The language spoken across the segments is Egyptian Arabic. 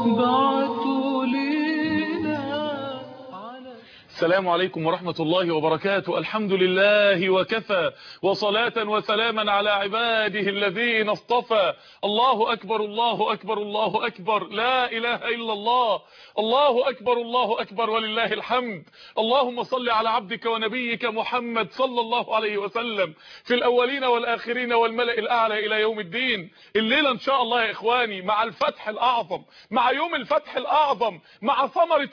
بعتوا لينا على السلام عليكم ورحمة الله وبركاته الحمد لله وكفى وصلاة وسلاما على عباده الذين اصطفى الله أكبر الله أكبر الله أكبر لا إله إلا الله الله أكبر الله أكبر ولله الحمد اللهم صل على عبدك ونبيك محمد صلى الله عليه وسلم في الأولين والآخرين والملأ الأعلى إلى يوم الدين الليلة إن شاء الله يا إخواني مع الفتح الأعظم مع يوم الفتح الأعظم مع ثمرة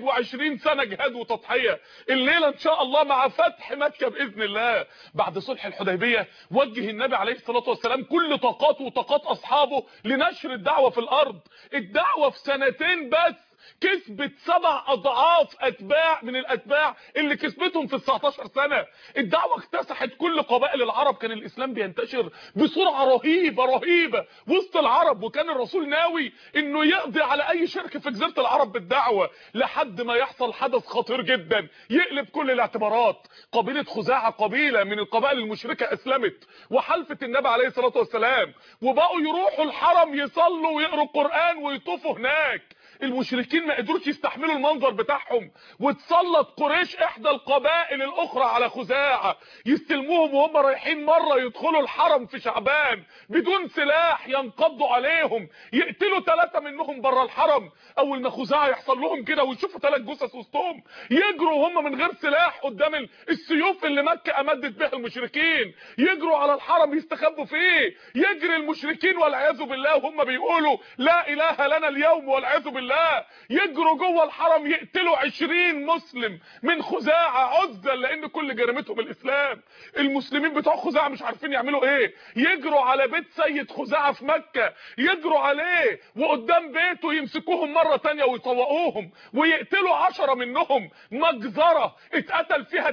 21 سنة جهاد وتضحية الليلة إن شاء الله مع فتح مكة بإذن الله بعد صلح الحديبية وجه النبي عليه الصلاة والسلام كل طاقاته وطاقات أصحابه لنشر الدعوة في الأرض الدعوة في سنتين بس كسبت سبع اضعاف اتباع من الاتباع اللي كسبتهم في ال 19 سنه الدعوه اكتسحت كل قبائل العرب كان الاسلام بينتشر بسرعه رهيبه رهيبه وسط العرب وكان الرسول ناوي انه يقضي على اي شركه في جزيره العرب بالدعوه لحد ما يحصل حدث خطير جدا يقلب كل الاعتبارات قبيله خزاعه قبيله من القبائل المشركه اسلمت وحلفت النبي عليه الصلاه والسلام وبقوا يروحوا الحرم يصلوا ويقروا القران ويطوفوا هناك المشركين ما قدروش يستحملوا المنظر بتاعهم وتسلط قريش احدى القبائل الاخرى على خزاعه يستلموهم وهم رايحين مره يدخلوا الحرم في شعبان بدون سلاح ينقضوا عليهم يقتلوا ثلاثه منهم بره الحرم اول ما خزاعه يحصل لهم كده ويشوفوا ثلاث جثث وسطهم يجروا هم من غير سلاح قدام السيوف اللي مكه امدت بها المشركين يجروا على الحرم يستخبوا فيه يجري المشركين والعياذ بالله وهم بيقولوا لا اله لنا اليوم والعياذ بالله الله يجروا جوه الحرم يقتلوا 20 مسلم من خزاعه عزا لان كل جريمتهم الاسلام المسلمين بتوع خزاعه مش عارفين يعملوا ايه يجروا على بيت سيد خزاعه في مكه يجروا عليه وقدام بيته يمسكوهم مره تانية ويطوقوهم ويقتلوا 10 منهم مجزره اتقتل فيها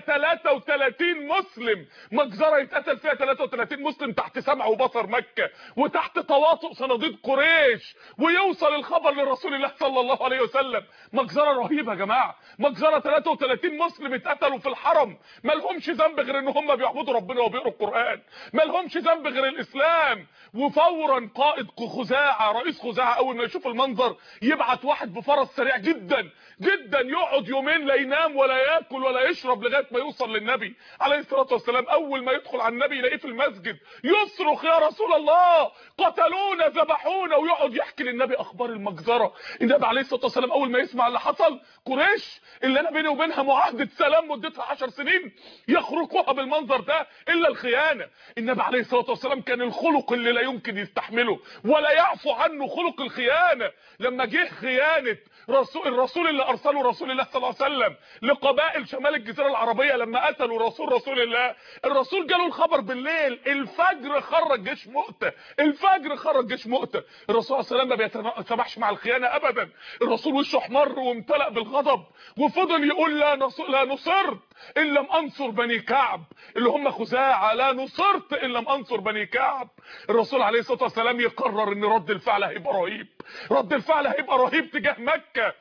33 مسلم مجزره يتقتل فيها 33 مسلم تحت سمع وبصر مكه وتحت تواطؤ صناديق قريش ويوصل الخبر لرسول الله صلى الله عليه وسلم مجزره رهيبه يا جماعه مجزره 33 مسلم اتقتلوا في الحرم ما لهمش ذنب غير ان هم بيعبدوا ربنا وبيقروا القران ما لهمش ذنب غير الاسلام وفورا قائد خزاعه رئيس خزاعه اول ما يشوف المنظر يبعت واحد بفرس سريع جدا جدا يقعد يومين لا ينام ولا ياكل ولا يشرب لغايه ما يوصل للنبي عليه الصلاه والسلام اول ما يدخل على النبي يلاقيه في المسجد يصرخ يا رسول الله قتلونا ذبحونا ويقعد يحكي للنبي اخبار المجزره النبي عليه الصلاه والسلام اول ما يسمع اللي حصل قريش اللي انا بيني وبينها معاهده سلام مدتها 10 سنين يخرقوها بالمنظر ده الا الخيانه النبي عليه الصلاه والسلام كان الخلق اللي لا يمكن يستحمله ولا يعفو عنه خلق الخيانه لما جه خيانه رسول الرسول اللي ارسله رسول الله صلى الله عليه وسلم لقبائل شمال الجزيره العربيه لما قتلوا رسول رسول الله الرسول جاله الخبر بالليل الفجر خرج جيش مؤته الفجر خرج جيش مؤته الرسول صلى الله عليه وسلم ما بيتسامحش مع الخيانه ابدا الرسول وشه احمر وامتلأ بالغضب وفضل يقول لا نصر لا نصرت ان لم انصر بني كعب اللي هم خزاعه لا نصرت ان لم انصر بني كعب الرسول عليه الصلاه والسلام يقرر ان رد الفعل هيبقى رهيب رد الفعل هيبقى رهيب تجاه مكه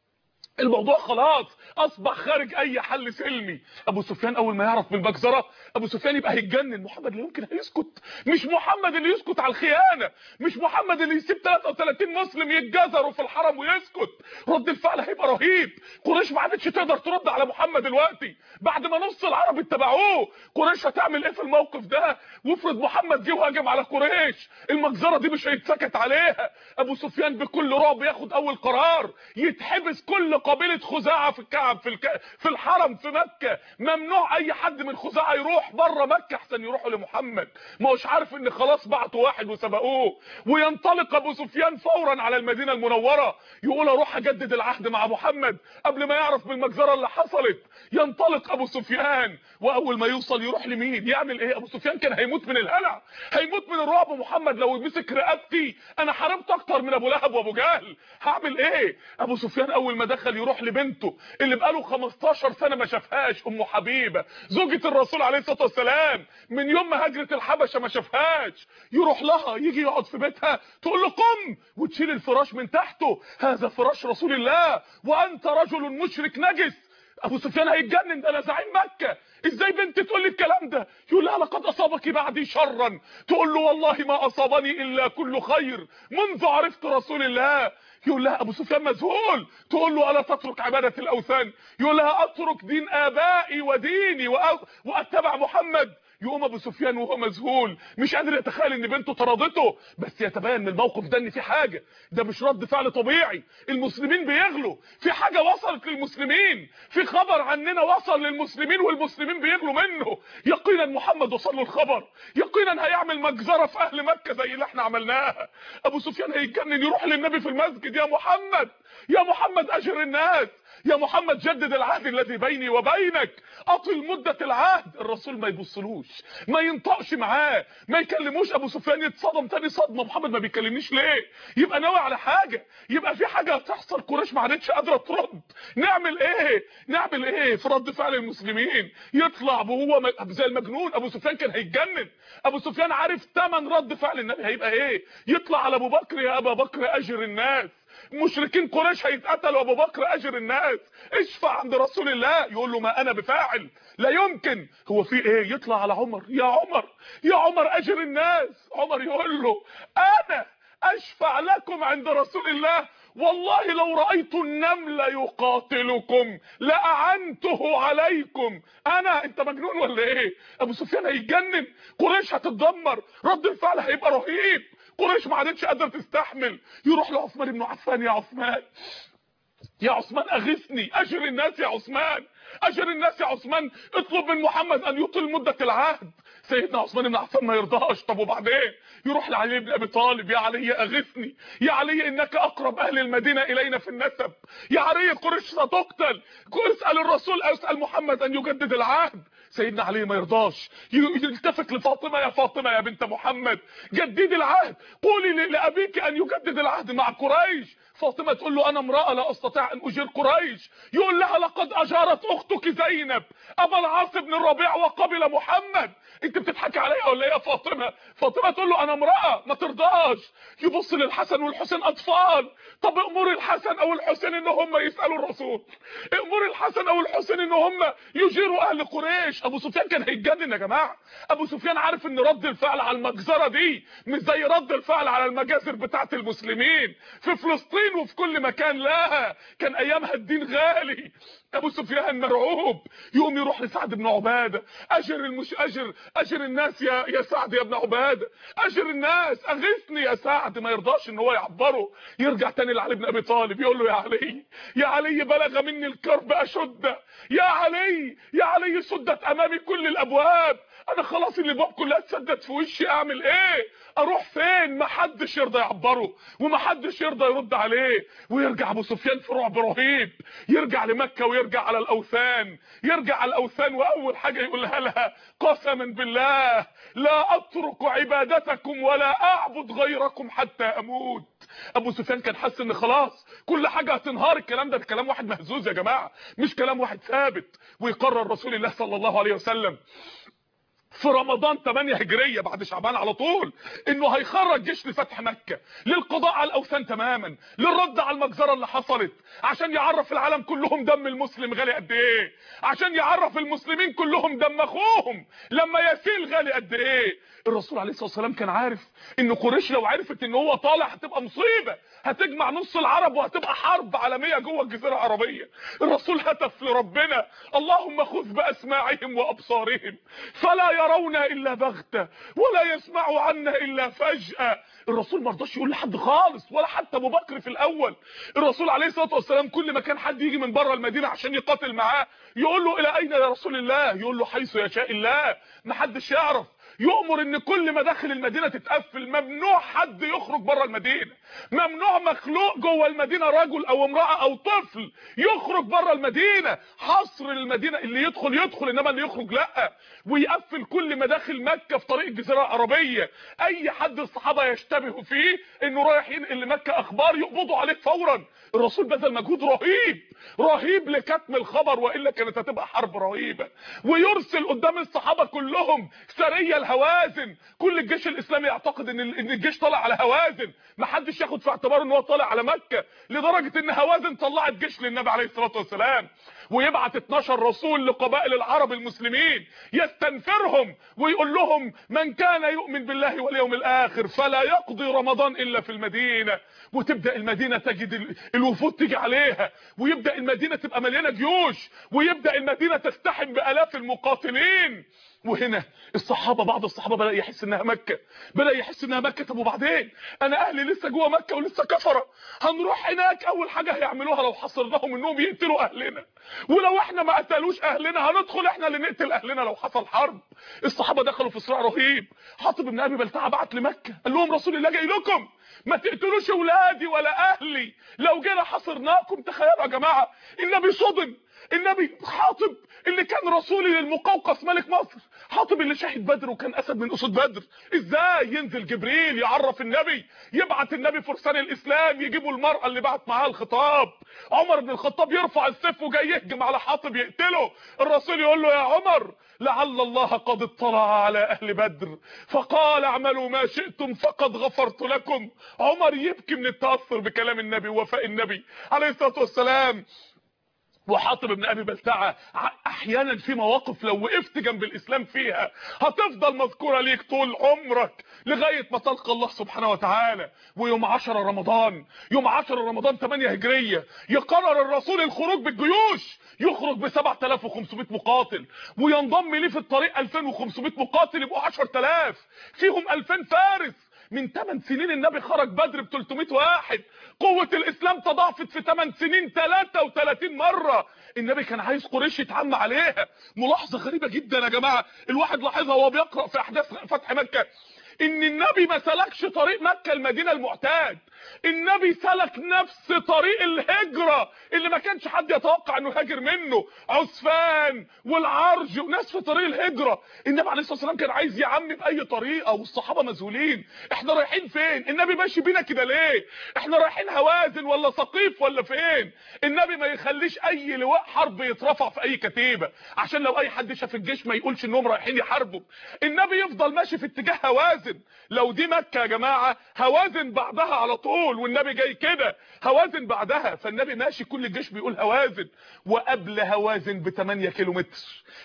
الموضوع خلاص اصبح خارج اي حل سلمي ابو سفيان اول ما يعرف بالمجزره ابو سفيان يبقى هيتجنن محمد لا يمكن هيسكت مش محمد اللي يسكت على الخيانه مش محمد اللي يسيب 33 مسلم يتجزروا في الحرم ويسكت رد الفعل هيبقى رهيب قريش ما عادتش تقدر ترد على محمد دلوقتي بعد ما نص العرب اتبعوه قريش هتعمل ايه في الموقف ده وافرض محمد جه وهاجم على قريش المجزره دي مش هيتسكت عليها ابو سفيان بكل رعب ياخد اول قرار يتحبس كل قبيله خزاعه في الكعب في الك... في الحرم في مكه ممنوع اي حد من خزاعه يروح بره مكه احسن يروحوا لمحمد ما هوش عارف ان خلاص بعتوا واحد وسبقوه وينطلق ابو سفيان فورا على المدينه المنوره يقول اروح اجدد العهد مع محمد قبل ما يعرف بالمجزره اللي حصلت ينطلق ابو سفيان واول ما يوصل يروح لمين يعمل ايه ابو سفيان كان هيموت من الهلع هيموت من الرعب محمد لو مسك رقبتي انا حاربت اكتر من ابو لهب وابو جهل هعمل ايه ابو سفيان اول ما دخل يروح لبنته اللي بقاله 15 سنه ما شافهاش ام حبيبه زوجة الرسول عليه الصلاه والسلام من يوم ما هاجرت الحبشه ما شافهاش يروح لها يجي يقعد في بيتها تقول له قم وتشيل الفراش من تحته هذا فراش رسول الله وانت رجل مشرك نجس ابو سفيان هيتجنن ده انا زعيم مكه ازاي بنت تقول لي الكلام ده يقول لها لقد اصابك بعدي شرا تقول له والله ما اصابني الا كل خير منذ عرفت رسول الله يقول لها ابو سفيان مذهول تقول له الا تترك عباده الاوثان يقول لها اترك دين ابائي وديني وأ- واتبع محمد يقوم ابو سفيان وهو مذهول مش قادر يتخيل ان بنته طردته بس يتبين من الموقف ده ان في حاجه ده مش رد فعل طبيعي المسلمين بيغلوا في حاجه وصلت للمسلمين في خبر عننا وصل للمسلمين والمسلمين بيغلوا منه يقينا محمد وصل له الخبر يقينا هيعمل مجزره في اهل مكه زي اللي احنا عملناها ابو سفيان هيتجنن يروح للنبي في المسجد يا محمد يا محمد اجر الناس يا محمد جدد العهد الذي بيني وبينك اطل مدة العهد الرسول ما يبصلوش ما ينطقش معاه ما يكلموش ابو سفيان يتصدم تاني صدمة محمد ما بيكلمنيش ليه يبقى ناوي على حاجة يبقى في حاجة هتحصل قريش ما عادتش قادرة ترد نعمل ايه نعمل ايه في رد فعل المسلمين يطلع وهو م- زي المجنون ابو سفيان كان هيتجنن ابو سفيان عارف تمن رد فعل النبي هيبقى ايه يطلع على ابو بكر يا ابا بكر اجر الناس مشركين قريش هيتقتلوا ابو بكر اجر الناس اشفع عند رسول الله يقول له ما انا بفاعل لا يمكن هو في ايه يطلع على عمر يا عمر يا عمر اجر الناس عمر يقول له انا اشفع لكم عند رسول الله والله لو رأيت النمل يقاتلكم لأعنته عليكم انا انت مجنون ولا ايه ابو سفيان هيتجنن قريش هتتدمر رد الفعل هيبقى رهيب قريش ما عادتش قادره تستحمل يروح لعثمان بن عفان يا عثمان يا عثمان اغثني اجر الناس يا عثمان اجر الناس يا عثمان اطلب من محمد ان يطل مدة العهد سيدنا عثمان بن عفان ما يرضاش طب وبعدين يروح لعلي بن ابي طالب يا علي اغثني يا علي انك اقرب اهل المدينة الينا في النسب يا علي قريش ستقتل اسال الرسول او اسال محمد ان يجدد العهد سيدنا علي ما يرضاش ي- يلتفت لفاطمه يا فاطمه يا بنت محمد جددي العهد قولي ل- لابيك ان يجدد العهد مع قريش فاطمه تقول له انا امراه لا استطيع ان اجير قريش يقول لها لقد اجارت اختك زينب ابا العاص بن الربيع وقبل محمد انت بتضحكي عليا ولا ايه يا فاطمه فاطمه تقول له انا امراه ما ترضاش يبص للحسن والحسين اطفال طب امور الحسن او الحسين ان هم يسالوا الرسول امور الحسن او الحسين ان هم يجيروا اهل قريش ابو سفيان كان هيتجنن يا جماعه ابو سفيان عارف ان رد الفعل على المجزره دي مش زي رد الفعل على المجازر بتاعه المسلمين في فلسطين وفي كل مكان لا كان ايامها الدين غالي ابو سفيان مرعوب يقوم يروح لسعد بن عباده اجر المش اجر اجر الناس يا يا سعد يا ابن عباده اجر الناس اغثني يا سعد ما يرضاش ان هو يعبره يرجع تاني لعلي بن ابي طالب يقول له يا علي يا علي بلغ مني الكرب اشده يا علي يا علي سدت امامي كل الابواب انا خلاص الابواب كلها اتسدت في وشي اعمل ايه اروح فين ما حدش يرضى يعبره وما حدش يرضى يرد عليه ويرجع ابو سفيان في رعب رهيب يرجع لمكه ويرجع على الاوثان يرجع على الاوثان واول حاجه يقولها لها قسما بالله لا اترك عبادتكم ولا اعبد غيركم حتى اموت ابو سفيان كان حاسس ان خلاص كل حاجه هتنهار الكلام ده, ده كلام واحد مهزوز يا جماعه مش كلام واحد ثابت ويقرر رسول الله صلى الله عليه وسلم في رمضان 8 هجرية بعد شعبان على طول انه هيخرج جيش لفتح مكة للقضاء على الاوثان تماما للرد على المجزرة اللي حصلت عشان يعرف العالم كلهم دم المسلم غالي قد ايه عشان يعرف المسلمين كلهم دم اخوهم لما يسيل غالي قد ايه الرسول عليه الصلاة والسلام كان عارف ان قريش لو عرفت ان هو طالع هتبقى مصيبة هتجمع نص العرب وهتبقى حرب عالمية جوه الجزيرة العربية الرسول هتف لربنا اللهم خذ باسماعهم وابصارهم فلا يرونا الا بغتة ولا يسمعوا عنا الا فجأة الرسول ما رضاش يقول لحد خالص ولا حتى ابو بكر في الاول الرسول عليه الصلاه والسلام كل ما كان حد يجي من بره المدينه عشان يقاتل معاه يقول له الى اين يا رسول الله يقول له حيث يشاء الله ما حدش يعرف يؤمر ان كل مداخل المدينه تتقفل ممنوع حد يخرج بره المدينه ممنوع مخلوق جوه المدينه رجل او امراه او طفل يخرج بره المدينه حصر المدينه اللي يدخل يدخل انما اللي يخرج لا ويقفل كل مداخل مكه في طريق الجزيره العربيه اي حد الصحابه يشتبهوا فيه انه رايح ينقل لمكه اخبار يقبضوا عليه فورا الرسول بذل مجهود رهيب رهيب لكتم الخبر والا كانت هتبقى حرب رهيبه ويرسل قدام الصحابه كلهم سريه الهوازن كل الجيش الاسلامي يعتقد ان ان الجيش طالع على هوازن ما حدش ياخد في اعتباره ان هو طالع على مكه لدرجه ان هوازن طلعت جيش للنبي عليه الصلاه والسلام ويبعت 12 رسول لقبائل العرب المسلمين يستنفرهم ويقول لهم من كان يؤمن بالله واليوم الاخر فلا يقضي رمضان الا في المدينه وتبدا المدينه تجد ال- الوفود تيجي عليها ويبدا المدينه تبقى مليانه جيوش ويبدا المدينه تزدحم بالاف المقاتلين وهنا الصحابه بعض الصحابه بدا يحس انها مكه بدا يحس انها مكه طب وبعدين انا اهلي لسه جوه مكه ولسه كفره هنروح هناك اول حاجه هيعملوها لو حصرناهم انهم يقتلوا اهلنا ولو احنا ما قتلوش اهلنا هندخل احنا اللي نقتل اهلنا لو حصل حرب الصحابه دخلوا في صراع رهيب حاطب بن ابي بلتعه بعت لمكه قال لهم رسول الله جاي لكم ما تقتلوش اولادي ولا اهلي لو جينا حصرناكم تخيلوا يا جماعه النبي صدم النبي حاطب اللي كان رسولي للمقوقس ملك مصر حاطب اللي شهد بدر وكان اسد من اسود بدر ازاي ينزل جبريل يعرف النبي يبعت النبي فرسان الاسلام يجيبوا المرأة اللي بعت معاها الخطاب عمر بن الخطاب يرفع السيف وجاي يهجم على حاطب يقتله الرسول يقول له يا عمر لعل الله قد اطلع على اهل بدر فقال اعملوا ما شئتم فقد غفرت لكم عمر يبكي من التاثر بكلام النبي ووفاء النبي عليه الصلاه والسلام وحاطب ابن ابي بلتعه ع- احيانا في مواقف لو وقفت جنب الاسلام فيها هتفضل مذكوره ليك طول عمرك لغايه ما تلقى الله سبحانه وتعالى ويوم 10 رمضان يوم 10 رمضان 8 هجريه يقرر الرسول الخروج بالجيوش يخرج ب 7500 مقاتل وينضم ليه في الطريق 2500 مقاتل يبقوا 10000 فيهم 2000 فارس من 8 سنين النبي خرج بدر ب 300 واحد قوة الاسلام تضاعفت في 8 سنين 33 مرة النبي كان عايز قريش يتعمى عليها ملاحظة غريبة جدا يا جماعة الواحد لاحظها وهو بيقرأ في احداث فتح مكة ان النبي ما سلكش طريق مكة المدينة المعتاد النبي سلك نفس طريق الهجرة اللي ما كانش حد يتوقع انه هاجر منه عثمان والعرج وناس في طريق الهجرة النبي عليه الصلاة والسلام كان عايز يعمي بأي طريقة والصحابة مذهولين احنا رايحين فين النبي ماشي بينا كده ليه احنا رايحين هوازن ولا سقيف ولا فين النبي ما يخليش اي لواء حرب يترفع في اي كتيبة عشان لو اي حد شاف الجيش ما يقولش انهم رايحين يحاربوا النبي يفضل ماشي في اتجاه هوازن لو دي مكة يا جماعة هوازن بعدها على طول والنبي جاي كده هوازن بعدها فالنبي ماشي كل الجيش بيقول هوازن وقبل هوازن ب 8 كيلو متر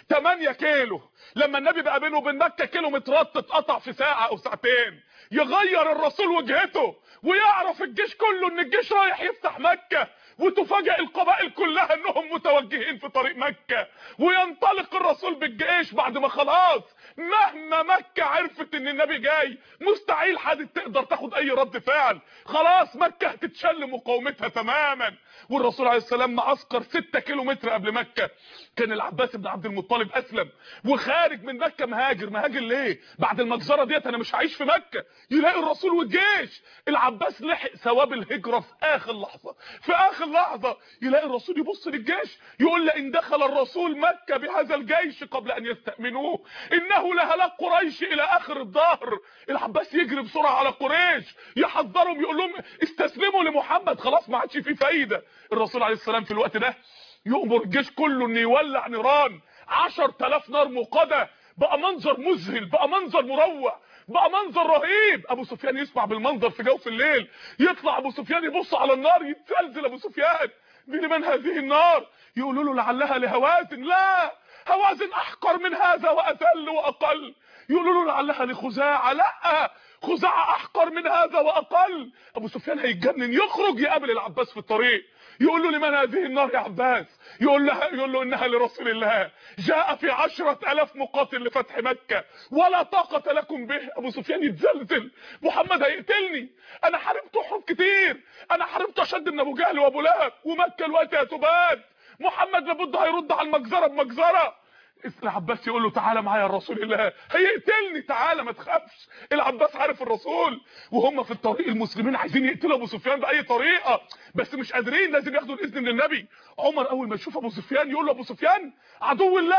8 كيلو لما النبي بقى بينه وبين مكة كيلومترات تتقطع في ساعة او ساعتين يغير الرسول وجهته ويعرف الجيش كله ان الجيش رايح يفتح مكة وتفاجئ القبائل كلها انهم متوجهين في طريق مكة وينطلق الرسول بالجيش بعد ما خلاص مهما مكة عرفت ان النبي جاي مستحيل حد تقدر تاخد اي رد فعل خلاص مكة هتتشل مقاومتها تماما والرسول عليه السلام معسكر 6 كيلو متر قبل مكة كان العباس بن عبد المطلب اسلم وخارج من مكة مهاجر مهاجر ليه بعد المجزرة ديت انا مش هعيش في مكة يلاقي الرسول والجيش العباس لحق ثواب الهجرة في اخر لحظة في اخر لحظة يلاقي الرسول يبص للجيش يقول لئن دخل الرسول مكة بهذا الجيش قبل ان يستأمنوه انه لهلاك قريش الى اخر الظهر العباس يجري بسرعة على قريش يحذرهم يقول لهم استسلموا لمحمد خلاص ما عادش فيه فايدة الرسول عليه السلام في الوقت ده يؤمر الجيش كله انه يولع نيران 10000 نار موقده بقى منظر مذهل بقى منظر مروع بقى منظر رهيب ابو سفيان يسمع بالمنظر في جوف الليل يطلع ابو سفيان يبص على النار يتزلزل ابو سفيان دي لمن هذه النار يقولوا له لعلها لهوازن لا هوازن احقر من هذا واذل واقل يقولوا له لعلها لخزاعه لا خزاعه احقر من هذا واقل ابو سفيان هيتجنن يخرج يقابل العباس في الطريق يقول له لمن هذه النار يا عباس يقول له يقول له انها لرسول الله جاء في عشرة الاف مقاتل لفتح مكة ولا طاقة لكم به ابو سفيان يتزلزل محمد هيقتلني انا حاربت حروب كتير انا حاربت اشد من ابو جهل وابو لهب ومكة الوقت هتباد محمد لابد هيرد على المجزرة بمجزرة العباس يقول له تعالى معايا يا رسول الله هيقتلني تعالى ما تخافش العباس عارف الرسول وهم في الطريق المسلمين عايزين يقتلوا ابو سفيان باي طريقه بس مش قادرين لازم ياخدوا الاذن من النبي عمر اول ما يشوف ابو سفيان يقول له ابو سفيان عدو الله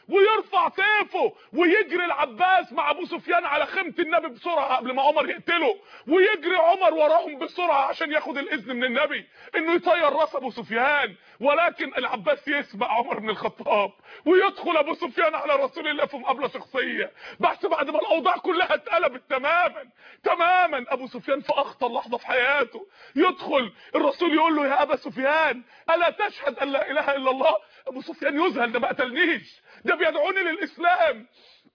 ويرفع سيفه ويجري العباس مع ابو سفيان على خيمه النبي بسرعه قبل ما عمر يقتله ويجري عمر وراهم بسرعه عشان ياخد الاذن من النبي انه يطير راس ابو سفيان ولكن العباس يسبق عمر بن الخطاب ويدخل ابو سفيان على رسول الله في مقابله شخصيه بس بعد ما الاوضاع كلها اتقلبت تماما تماما ابو سفيان في اخطر لحظه في حياته يدخل الرسول يقول له يا ابا سفيان الا تشهد ان لا اله الا الله ابو سفيان يذهل ده ما قتلنيش ده بيدعوني للاسلام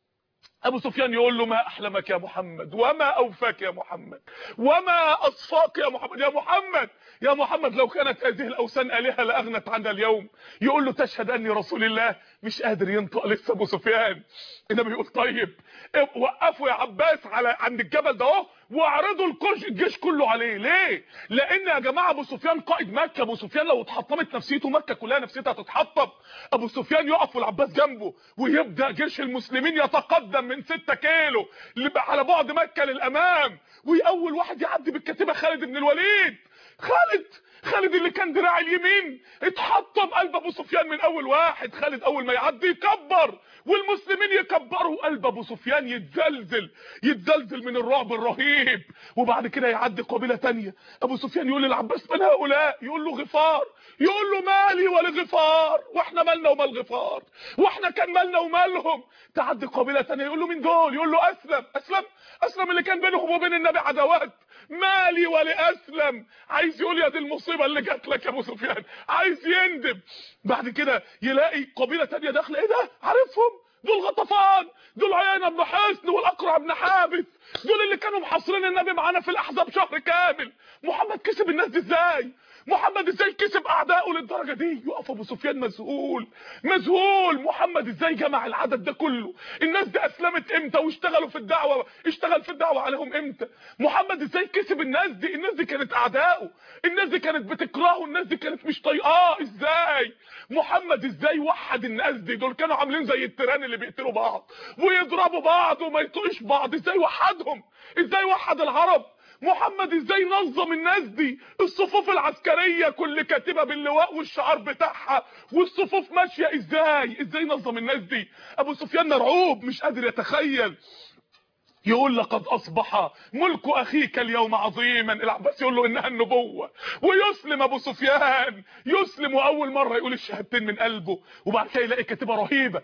ابو سفيان يقول له ما احلمك يا محمد وما اوفاك يا محمد وما اصفاك يا محمد يا محمد يا محمد لو كانت هذه الاوثان الهه لاغنت عنا اليوم يقول له تشهد اني رسول الله مش قادر ينطق لسه ابو سفيان النبي يقول طيب وقفوا يا عباس على عند الجبل ده اهو واعرضوا الكرش الجيش كله عليه ليه لان يا جماعه ابو سفيان قائد مكه ابو سفيان لو اتحطمت نفسيته مكه كلها نفسيتها هتتحطم ابو سفيان يقف والعباس جنبه ويبدا جيش المسلمين يتقدم من 6 كيلو على بعد مكه للامام واول واحد يعدي بالكتيبه خالد بن الوليد خالد خالد اللي كان دراع اليمين اتحطم قلب ابو سفيان من اول واحد خالد اول ما يعدي يكبر والمسلمين يكبروا قلب ابو سفيان يتزلزل يتزلزل من الرعب الرهيب وبعد كده يعدي قبيله تانية ابو سفيان يقول للعباس من هؤلاء يقول له غفار يقول له مالي ولغفار واحنا مالنا ومال غفار واحنا كان مالنا ومالهم تعدي قبيله تانية يقول له مين دول يقول له اسلم اسلم اسلم اللي كان بينهم وبين النبي عداوات مالي ولاسلم عايز يقول يا دي المصيبه اللي جات لك يا ابو سفيان عايز يندب بعد كده يلاقي قبيله تانية داخله ايه ده عارفهم دول غطفان دول عيانه بن حصن والاقرع بن حابس دول اللي كانوا محاصرين النبي معانا في الاحزاب شهر كامل محمد كسب الناس دي ازاي محمد ازاي كسب اعدائه للدرجه دي يقف ابو سفيان مذهول مذهول محمد ازاي جمع العدد ده كله الناس دي اسلمت امتى واشتغلوا في الدعوه اشتغل في الدعوه عليهم امتى محمد ازاي كسب الناس دي الناس دي كانت اعدائه الناس دي كانت بتكرهه الناس دي كانت مش طايقاه ازاي محمد ازاي وحد الناس دي دول كانوا عاملين زي التيران اللي بيقتلوا بعض ويضربوا بعض وما يطقش بعض ازاي وحدهم ازاي وحد العرب محمد ازاي نظم الناس دي الصفوف العسكرية كل كاتبة باللواء والشعار بتاعها والصفوف ماشية ازاي ازاي نظم الناس دي ابو سفيان مرعوب مش قادر يتخيل يقول لقد اصبح ملك اخيك اليوم عظيما العباس يقول له انها النبوة ويسلم ابو سفيان يسلم واول مرة يقول الشهادتين من قلبه وبعد كده يلاقي كاتبة رهيبة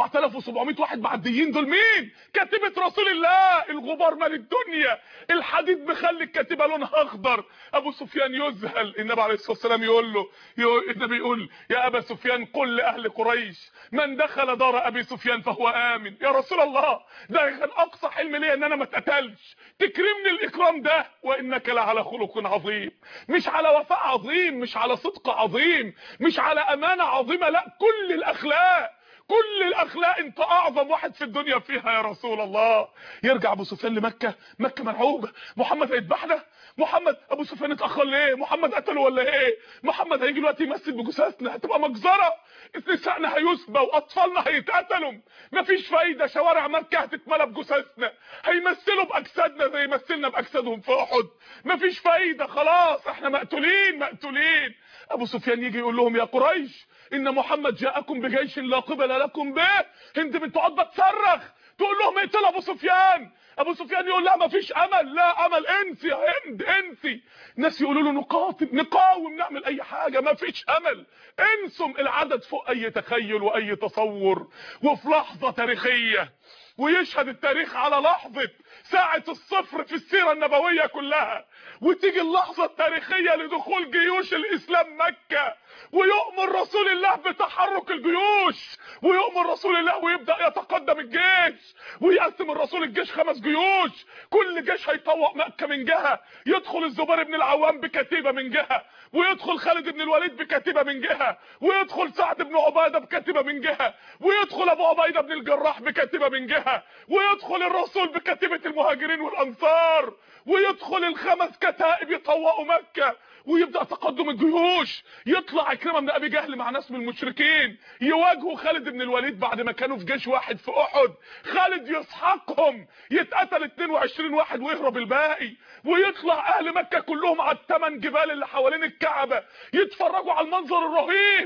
4700 واحد معديين دول مين كاتبة رسول الله الغبار مال الدنيا الحديد مخلي الكاتبة لونها اخضر ابو سفيان يذهل النبي عليه الصلاة والسلام يقول له يقول النبي يقول يا ابا سفيان قل لاهل قريش من دخل دار ابي سفيان فهو امن يا رسول الله ده كان اقصى حلم ليا ان انا ما اتقتلش تكرمني الاكرام ده وانك لعلى خلق عظيم مش على وفاء عظيم مش على صدق عظيم مش على امانه عظيمه لا كل الاخلاق كل الاخلاق انت اعظم واحد في الدنيا فيها يا رسول الله يرجع ابو سفيان لمكه مكه مرعوبه محمد هيذبحنا محمد ابو سفيان اتاخر ليه محمد قتله ولا ايه محمد هيجي دلوقتي يمثل بجثثنا هتبقى مجزره نسائنا هيسبى واطفالنا هيتقتلوا مفيش فايده شوارع مكه هتتملى بجثثنا هيمثلوا باجسادنا زي مثلنا باجسادهم في احد مفيش فايده خلاص احنا مقتولين مقتولين ابو سفيان يجي يقول لهم يا قريش ان محمد جاءكم بجيش لا قبل لكم به هند بنت عتبه تصرخ تقول لهم اقتلوا ابو سفيان ابو سفيان يقول لا مفيش امل لا امل انسي يا هند انسي ناس يقولوا له نقاتل نقاوم نعمل اي حاجه مفيش امل انسم العدد فوق اي تخيل واي تصور وفي لحظه تاريخيه ويشهد التاريخ على لحظه ساعه الصفر في السيره النبويه كلها وتيجي اللحظه التاريخيه لدخول جيوش الاسلام مكه ويؤمر رسول الله بتحرك الجيوش ويؤمر رسول الله ويبدا يتقدم الجيش ويقسم الرسول الجيش خمس جيوش كل جيش هيطوق مكه من جهه يدخل الزبير بن العوام بكتيبه من جهه ويدخل خالد بن الوليد بكتيبه من جهه ويدخل سعد بن عباده بكتيبه من جهه ويدخل ابو عبيده بن الجراح بكتيبه من جهه ويدخل الرسول بكتيبه المهاجرين والانصار ويدخل الخمس كتائب يطوقوا مكه ويبدا تقدم الجيوش يطلع عكرمه بن ابي جهل مع ناس من المشركين يواجهوا خالد بن الوليد بعد ما كانوا في جيش واحد في احد خالد يسحقهم يتقتل 22 واحد ويهرب الباقي ويطلع اهل مكه كلهم على الثمان جبال اللي حوالين الكعبه يتفرجوا على المنظر الرهيب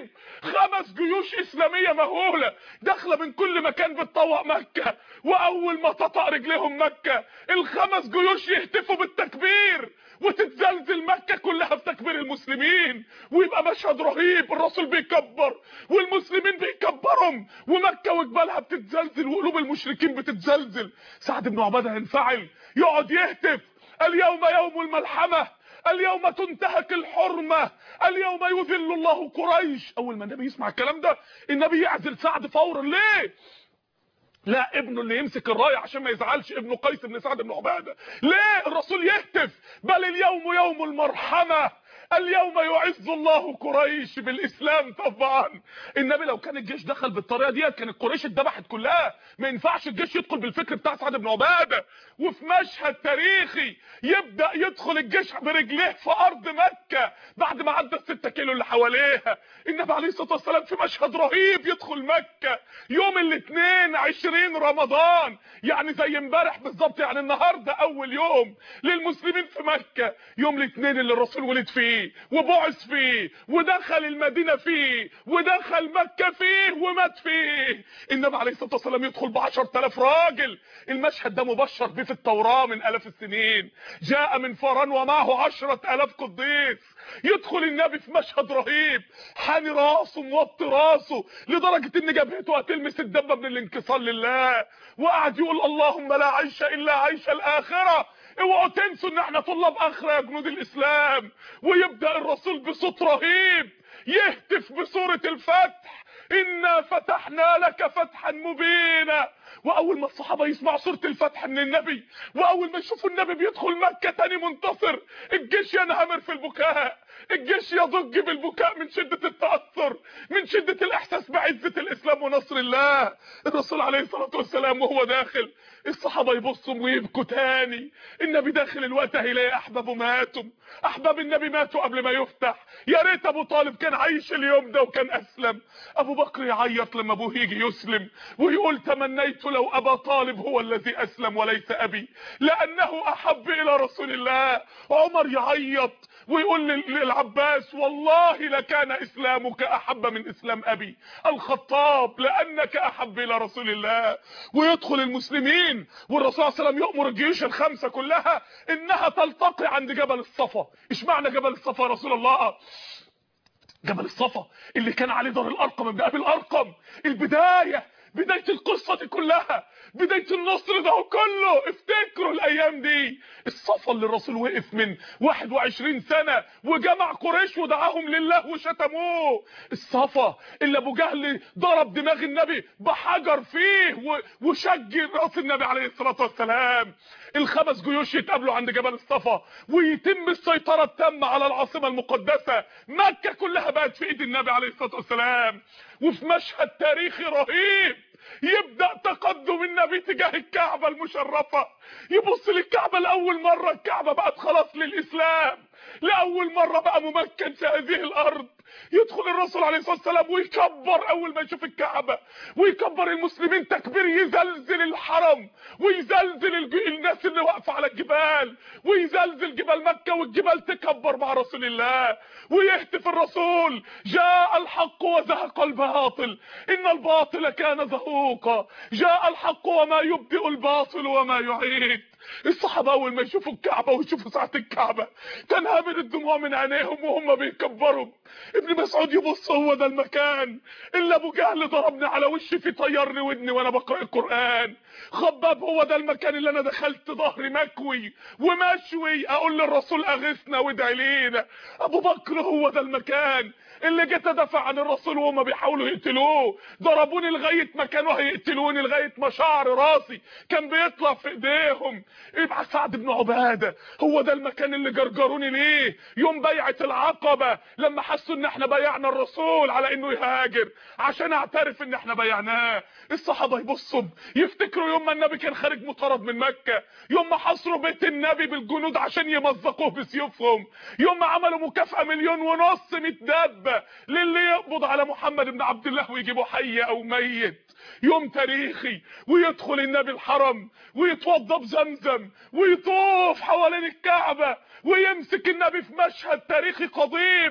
خمس جيوش اسلاميه مهوله داخله من كل مكان بتطوق مكه واول ما تطأ رجليهم مكه الخمس جيوش يهتفوا بالتكبير وتتزلزل مكة كلها بتكبير المسلمين ويبقى مشهد رهيب الرسول بيكبر والمسلمين بيكبرهم ومكة وجبالها بتتزلزل وقلوب المشركين بتتزلزل سعد بن عبادة هينفعل يقعد يهتف اليوم يوم الملحمة اليوم تنتهك الحرمة اليوم يذل الله قريش اول ما النبي يسمع الكلام ده النبي يعزل سعد فورا ليه لا ابنه اللي يمسك الرايه عشان ما يزعلش ابنه قيس بن سعد بن عباده ليه الرسول يهتف بل اليوم يوم المرحمه اليوم يعز الله قريش بالاسلام طبعا النبي لو كان الجيش دخل بالطريقه ديت كانت قريش اتذبحت كلها ما ينفعش الجيش يدخل بالفكر بتاع سعد بن عباده وفي مشهد تاريخي يبدا يدخل الجيش برجليه في ارض مكه بعد ما عدى الستة كيلو اللي حواليها النبي عليه الصلاه والسلام في مشهد رهيب يدخل مكه يوم الاثنين 20 رمضان يعني زي امبارح بالظبط يعني النهارده اول يوم للمسلمين في مكه يوم الاثنين اللي الرسول ولد فيه وبعث فيه ودخل المدينة فيه ودخل مكة فيه ومات فيه النبي عليه الصلاة والسلام يدخل بعشر تلاف راجل المشهد ده مبشر به في التوراة من ألاف السنين جاء من فران ومعه عشرة ألاف قديس يدخل النبي في مشهد رهيب حاني راسه موطي راسه لدرجة ان جبهته هتلمس الدبة من الانكسار لله وقعد يقول اللهم لا عيش الا عيش الاخره اوعوا تنسوا ان احنا طلاب اخره يا جنود الاسلام ويبدا الرسول بصوت رهيب يهتف بسوره الفتح انا فتحنا لك فتحا مبينا واول ما الصحابه يسمعوا سوره الفتح من النبي واول ما يشوفوا النبي بيدخل مكه تاني منتصر الجيش ينهمر في البكاء الجيش يضج بالبكاء من شده التاثر من شده الاحساس بعزه الاسلام ونصر الله الرسول عليه الصلاه والسلام وهو داخل الصحابه يبصوا ويبكوا تاني النبي داخل الوقت هيلاقي احبابه ماتوا احباب النبي ماتوا قبل ما يفتح يا ريت ابو طالب كان عايش اليوم ده وكان اسلم ابو بكر يعيط لما ابوه يجي يسلم ويقول تمنيت لو ابا طالب هو الذي اسلم وليس ابي لانه احب الى رسول الله عمر يعيط ويقول للعباس والله لكان اسلامك احب من اسلام ابي الخطاب لانك احب الى رسول الله ويدخل المسلمين والرسول صلى الله عليه وسلم يامر الجيوش الخمسه كلها انها تلتقي عند جبل الصفا ايش معنى جبل الصفا يا رسول الله جبل الصفا اللي كان عليه دار الارقم ابن ابي الارقم البدايه بدايه القصه دي كلها بدايه النصر ده كله افتكروا الايام دي الصفا اللي الرسول وقف من 21 سنه وجمع قريش ودعاهم لله وشتموه الصفا اللي ابو جهل ضرب دماغ النبي بحجر فيه وشج راس النبي عليه الصلاه والسلام الخمس جيوش يتقابلوا عند جبل الصفا ويتم السيطره التامه على العاصمه المقدسه مكه كلها بقت في ايد النبي عليه الصلاه والسلام وفي مشهد تاريخي رهيب يبدأ تقدم النبي تجاه الكعبة المشرفة يبص للكعبة لأول مرة الكعبة بقت خلاص للإسلام لأول مرة بقى ممكن في هذه الأرض يدخل الرسول عليه الصلاة والسلام ويكبر أول ما يشوف الكعبة ويكبر المسلمين تكبير يزلزل الحرم ويزلزل الج... الناس اللي واقفة على الجبال ويزلزل جبال مكة والجبال تكبر مع رسول الله ويهتف الرسول جاء الحق وزهق الباطل إن الباطل كان زهوقا جاء الحق وما يبدئ الباطل وما يعيد الصحابة أول ما يشوفوا الكعبة ويشوفوا ساعة الكعبة تنهمر الدموع من عينيهم وهم بيكبروا ابن مسعود يبص هو ده المكان اللي أبو جهل ضربني على وشي في طيرني ودني وأنا بقرأ القرآن خباب هو ده المكان اللي أنا دخلت ظهري مكوي ومشوي أقول للرسول أغثنا وادعي لينا أبو بكر هو ده المكان اللي جيت ادافع عن الرسول وهم بيحاولوا يقتلوه ضربوني لغايه ما كانوا هيقتلوني لغايه ما شعر راسي كان بيطلع في ايديهم يبقى سعد بن عباده هو ده المكان اللي جرجروني ليه يوم بيعه العقبه لما حسوا ان احنا بيعنا الرسول على انه يهاجر عشان اعترف ان احنا بيعناه الصحابه يبصوا يفتكروا يوم ما النبي كان خارج مطارد من مكه يوم ما حصروا بيت النبي بالجنود عشان يمزقوه بسيوفهم يوم ما عملوا مكافاه مليون ونص متدبه للي يقبض على محمد بن عبد الله ويجيبه حي او ميت يوم تاريخي ويدخل النبي الحرم ويتوضى بزمزم ويطوف حوالين الكعبة ويمسك النبي في مشهد تاريخي قضيب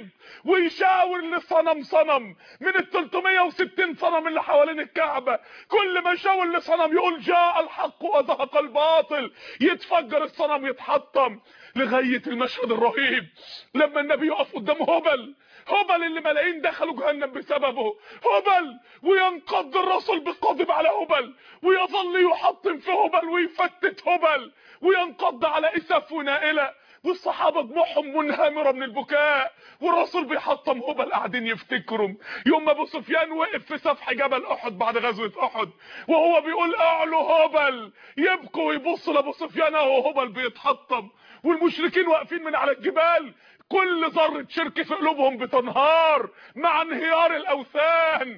ويشاور لصنم صنم من ال 360 صنم اللي حوالين الكعبة كل ما يشاور لصنم يقول جاء الحق وزهق الباطل يتفجر الصنم يتحطم لغاية المشهد الرهيب لما النبي يقف قدام هبل هبل اللي ملايين دخلوا جهنم بسببه هبل وينقض الرسول بالقضب على هبل ويظل يحطم في هبل ويفتت هبل وينقض على اسف ونائله والصحابه دموعهم منهمره من البكاء والرسول بيحطم هبل قاعدين يفتكروا يوم ابو سفيان وقف في سفح جبل احد بعد غزوه احد وهو بيقول اعلوا هبل يبكوا ويبصوا لابو سفيان اهو هبل بيتحطم والمشركين واقفين من على الجبال كل ذره شرك في قلوبهم بتنهار مع انهيار الاوثان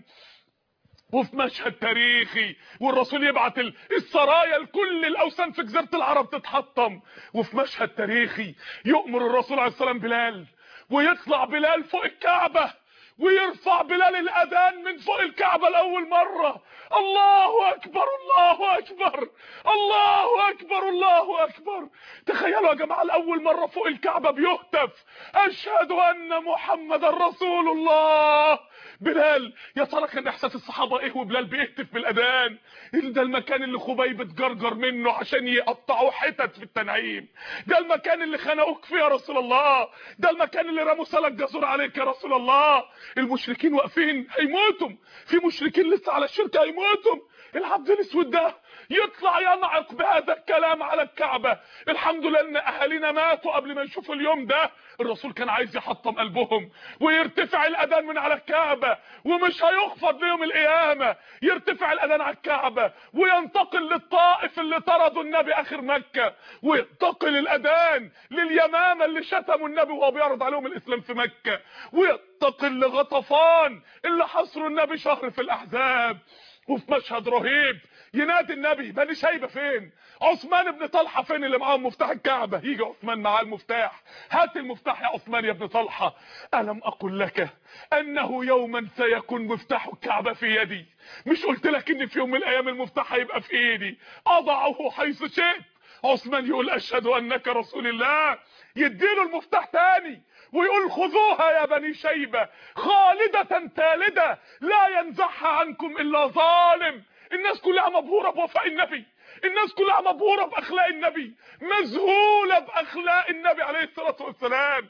وفي مشهد تاريخي والرسول يبعت السرايا لكل الاوثان في جزيره العرب تتحطم وفي مشهد تاريخي يؤمر الرسول عليه السلام بلال ويطلع بلال فوق الكعبه ويرفع بلال الاذان من فوق الكعبه لاول مره الله اكبر الله اكبر الله اكبر الله اكبر تخيلوا يا جماعه لاول مره فوق الكعبه بيهتف اشهد ان محمد رسول الله بلال يا ترى كان احساس الصحابه ايه وبلال بيهتف بالاذان ده المكان اللي خبيب اتجرجر منه عشان يقطعوه حتت في التنعيم ده المكان اللي خنقوك فيه يا رسول الله ده المكان اللي رموا سلك جزور عليك يا رسول الله المشركين واقفين هيموتوا في مشركين لسه على الشرك هيموتوا العبد الاسود ده يطلع ينعق بهذا الكلام على الكعبة الحمد لله ان اهالينا ماتوا قبل ما يشوفوا اليوم ده الرسول كان عايز يحطم قلبهم ويرتفع الاذان من على الكعبة ومش هيخفض ليوم القيامة يرتفع الاذان على الكعبة وينتقل للطائف اللي طردوا النبي اخر مكة وينتقل الاذان لليمامة اللي شتموا النبي وهو بيعرض عليهم الاسلام في مكة وينتقل لغطفان اللي حصروا النبي شهر في الاحزاب وفي مشهد رهيب ينادي النبي بني شيبه فين عثمان بن طلحه فين اللي معاه مفتاح الكعبه يجي عثمان معاه المفتاح هات المفتاح يا عثمان يا ابن طلحه الم اقل لك انه يوما سيكون مفتاح الكعبه في يدي مش قلت لك ان في يوم من الايام المفتاح هيبقى في ايدي اضعه حيث شئت عثمان يقول اشهد انك رسول الله يديله المفتاح تاني ويقول خذوها يا بني شيبة خالدة تالدة لا ينزعها عنكم إلا ظالم الناس كلها مبهورة بوفاء النبي الناس كلها مبهورة بأخلاق النبي مذهولة بأخلاق النبي عليه الصلاة والسلام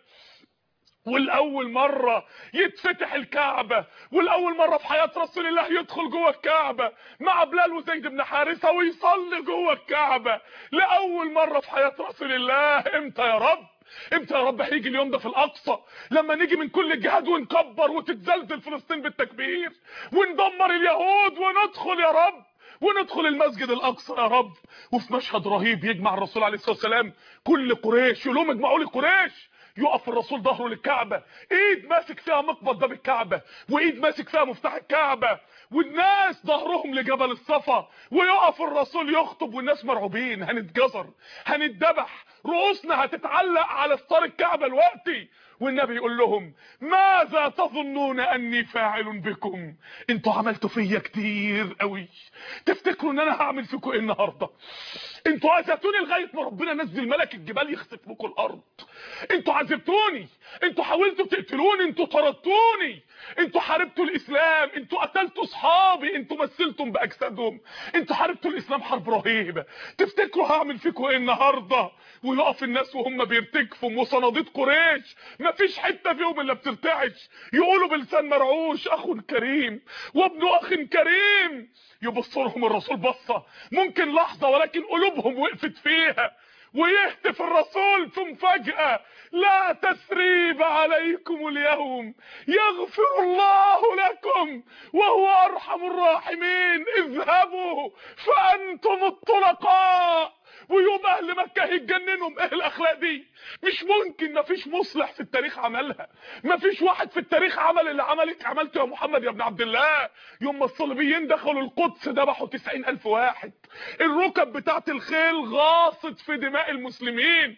والاول مره يتفتح الكعبه والاول مره في حياه رسول الله يدخل جوه الكعبه مع بلال وزيد بن حارثه ويصلي جوه الكعبه لاول مره في حياه رسول الله امتى يا رب امتى يا رب هيجي اليوم ده في الاقصى لما نيجي من كل الجهاد ونكبر وتتزلزل فلسطين بالتكبير وندمر اليهود وندخل يا رب وندخل المسجد الاقصى يا رب وفي مشهد رهيب يجمع الرسول عليه الصلاه والسلام كل قريش يقول لهم اجمعوا لي قريش يقف الرسول ظهره للكعبة ايد ماسك فيها مقبض باب الكعبة وايد ماسك فيها مفتاح الكعبة والناس ظهرهم لجبل الصفا ويقف الرسول يخطب والناس مرعوبين هنتجزر هنتذبح رؤوسنا هتتعلق على ستار الكعبة الوقتي والنبي يقول لهم ماذا تظنون اني فاعل بكم انتوا عملتوا فيا كتير قوي تفتكروا ان انا هعمل فيكم ايه النهارده انتوا عزتوني لغايه ما ربنا نزل ملك الجبال يخسف لكم الارض انتوا عذبتوني انتوا حاولتوا تقتلوني انتوا طردتوني انتوا حاربتوا الاسلام انتوا قتلتوا اصحابي انتوا مثلتم باجسادهم انتوا حاربتوا الاسلام حرب رهيبه تفتكروا هعمل فيكم ايه النهارده ويقف الناس وهم بيرتجفوا وصناديد قريش مفيش حته فيهم الا بترتعش يقولوا بلسان مرعوش اخ كريم وابن اخ كريم يبص لهم الرسول بصه ممكن لحظه ولكن قلوبهم وقفت فيها ويهتف الرسول في مفاجأة لا تثريب عليكم اليوم يغفر الله لكم وهو أرحم الراحمين اذهبوا فأنتم الطلقاء ويوم اهل مكه هيتجننوا ايه الاخلاق دي مش ممكن مفيش مصلح في التاريخ عملها مفيش واحد في التاريخ عمل اللي عملك عملته يا محمد يا ابن عبد الله يوم ما الصليبيين دخلوا القدس ذبحوا 90000 واحد الركب بتاعت الخيل غاصت في دماء المسلمين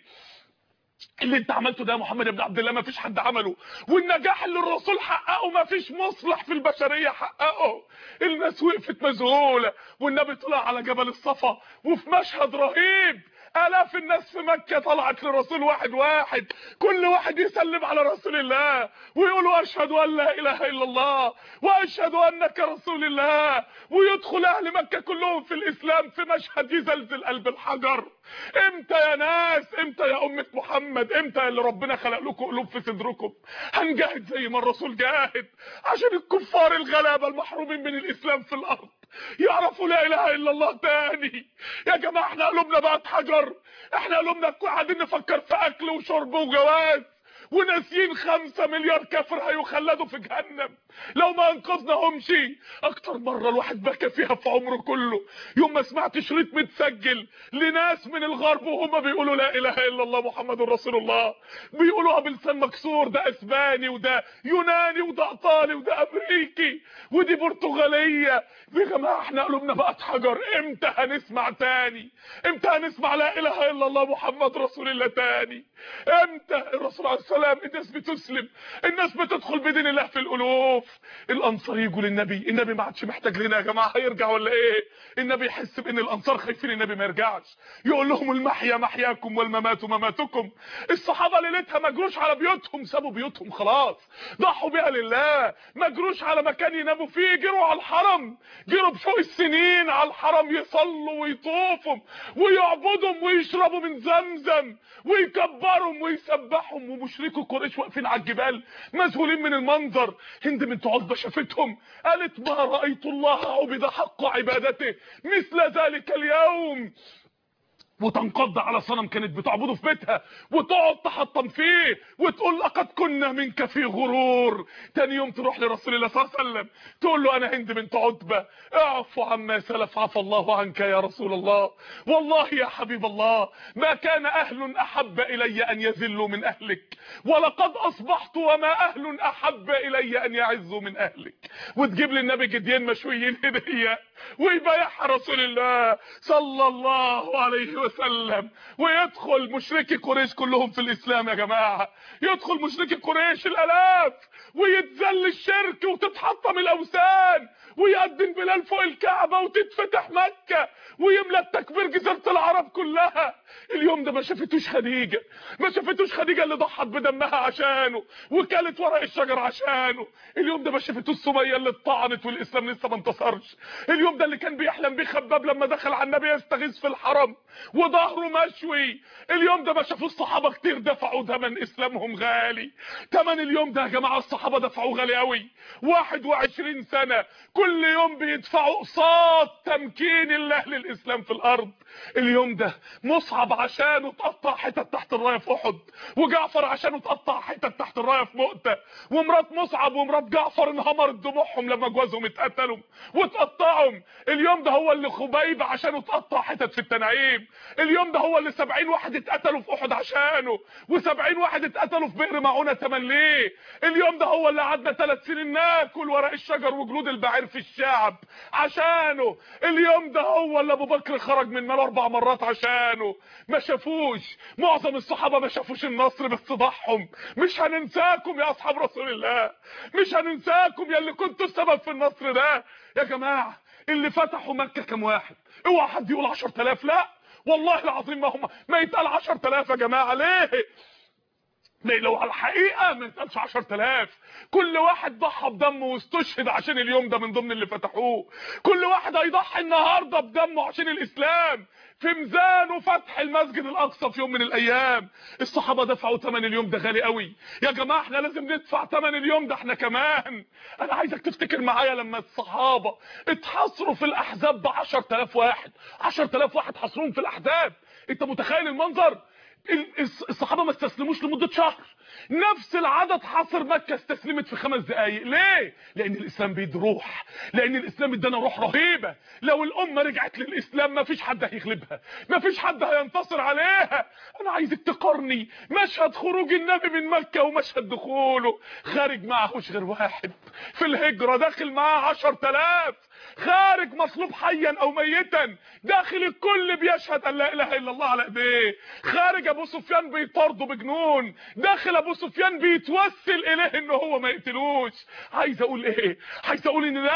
اللي انت عملته ده يا محمد بن عبد الله ما فيش حد عمله والنجاح اللي الرسول حققه ما فيش مصلح في البشريه حققه الناس وقفت مذهوله والنبي طلع على جبل الصفا وفي مشهد رهيب الاف الناس في مكة طلعت لرسول واحد واحد كل واحد يسلم على رسول الله ويقولوا اشهد ان لا اله الا الله واشهد انك رسول الله ويدخل اهل مكة كلهم في الاسلام في مشهد يزلزل قلب الحجر امتى يا ناس امتى يا امة محمد امتى يا اللي ربنا خلق لكم قلوب في صدركم هنجاهد زي ما الرسول جاهد عشان الكفار الغلابة المحرومين من الاسلام في الارض يعرفوا لا اله الا الله تاني يا جماعه احنا قلوبنا بقت حجر احنا قلوبنا قاعدين نفكر في اكل وشرب وجواز وناسيين خمسة مليار كافر هيخلدوا في جهنم لو ما انقذناهمش اكتر مرة الواحد بكى فيها في عمره كله يوم ما سمعت شريط متسجل لناس من الغرب وهم بيقولوا لا اله الا الله محمد رسول الله بيقولوها بلسان مكسور ده اسباني وده يوناني وده ايطالي وده امريكي ودي برتغالية يا جماعة احنا قلوبنا بقت حجر امتى هنسمع تاني امتى هنسمع لا اله الا الله محمد رسول الله تاني امتى الرسول عليه السلام الناس بتسلم الناس بتدخل بدين الله في الالوف الانصار يجوا للنبي النبي ما عادش محتاج لنا يا جماعه هيرجع ولا ايه النبي يحس بان الانصار خايفين النبي ما يرجعش يقول لهم المحيا محياكم والممات مماتكم الصحابه ليلتها ما جروش على بيوتهم سابوا بيوتهم خلاص ضحوا بيها لله ما جروش على مكان يناموا فيه جروا على الحرم جروا بفوق السنين على الحرم يصلوا ويطوفوا ويعبدوا ويشربوا من زمزم ويكبروا ويسبحوا ومشركوا قريش واقفين على الجبال مذهولين من المنظر هند بنت عتبه شافتهم قالت ما رايت الله عبد حق عبادته مثل ذلك اليوم وتنقض على صنم كانت بتعبده في بيتها وتقعد تحطم فيه وتقول لقد كنا منك في غرور تاني يوم تروح لرسول الله صلى الله عليه وسلم تقول له انا هند بنت عتبه اعفو عما سلف عفى الله عنك يا رسول الله والله يا حبيب الله ما كان اهل احب الي ان يذلوا من اهلك ولقد اصبحت وما اهل احب الي ان يعزوا من اهلك وتجيب للنبي جديان مشويين هديه ويبايعها رسول الله صلى الله عليه وسلم ويدخل مشركي قريش كلهم في الاسلام يا جماعه يدخل مشركي قريش الالاف ويتذل الشرك وتتحطم الاوثان ويقدم بلال فوق الكعبه وتتفتح مكه ويملى التكبير جزيره العرب كلها اليوم ده ما شافتوش خديجه ما شافتوش خديجه اللي ضحت بدمها عشانه وكلت ورق الشجر عشانه اليوم ده ما شافتوش سميه اللي اتطعنت والاسلام لسه ما انتصرش اليوم ده اللي كان بيحلم بيه خباب لما دخل على النبي يستغيث في الحرم وظهره مشوي اليوم ده ما شافوش صحابه كتير دفعوا ثمن اسلامهم غالي ثمن اليوم ده يا جماعه الصحابه دفعوا غالي قوي 21 سنه كل يوم بيدفعوا قصاد تمكين الله للاسلام في الارض اليوم ده مصعب عشانه اتقطع حتت تحت الرايه في احد وجعفر عشانه اتقطع حتت تحت الرايه في مؤته ومرات مصعب ومرات جعفر انهمرت دموعهم لما جوازهم اتقتلوا واتقطعوا اليوم ده هو اللي خبيب عشانه اتقطع حتت في التنعيم اليوم ده هو اللي 70 واحد اتقتلوا في احد عشانه و70 واحد اتقتلوا في بئر معونه تمن ليه اليوم ده هو اللي قعدنا ثلاث سنين ناكل ورق الشجر وجلود البعير في الشعب عشانه اليوم ده هو اللي ابو بكر خرج من مال اربع مرات عشانه ما شافوش معظم الصحابه ما شافوش النصر بس ضحهم مش هننساكم يا اصحاب رسول الله مش هننساكم يا اللي كنتوا السبب في النصر ده يا جماعه اللي فتحوا مكه كام واحد اوعى حد يقول 10000 لا والله العظيم ما هم ما يتقال 10000 يا جماعه ليه لو على الحقيقه ما يتقالش 10000 كل واحد ضحى بدمه واستشهد عشان اليوم ده من ضمن اللي فتحوه كل واحد هيضحي النهارده بدمه عشان الاسلام في ميزانه فتح المسجد الاقصى في يوم من الايام الصحابه دفعوا ثمن اليوم ده غالي قوي يا جماعه احنا لازم ندفع ثمن اليوم ده احنا كمان انا عايزك تفتكر معايا لما الصحابه اتحصروا في الاحزاب ب 10000 واحد 10000 واحد حصروهم في الاحزاب انت متخيل المنظر الصحابه ما استسلموش لمده شهر نفس العدد حاصر مكه استسلمت في خمس دقائق ليه لان الاسلام بيدي روح لان الاسلام ادانا روح رهيبه لو الامه رجعت للاسلام ما فيش حد هيغلبها ما فيش حد هينتصر عليها انا عايزك تقارني مشهد خروج النبي من مكه ومشهد دخوله خارج معهوش غير واحد في الهجره داخل معاه 10000 خارج مصلوب حيا او ميتا داخل الكل بيشهد ان لا اله الا الله على ايديه خارج ابو سفيان بيطارده بجنون داخل ابو سفيان بيتوسل اليه ان هو ما يقتلوش عايز اقول ايه عايز اقول ان ده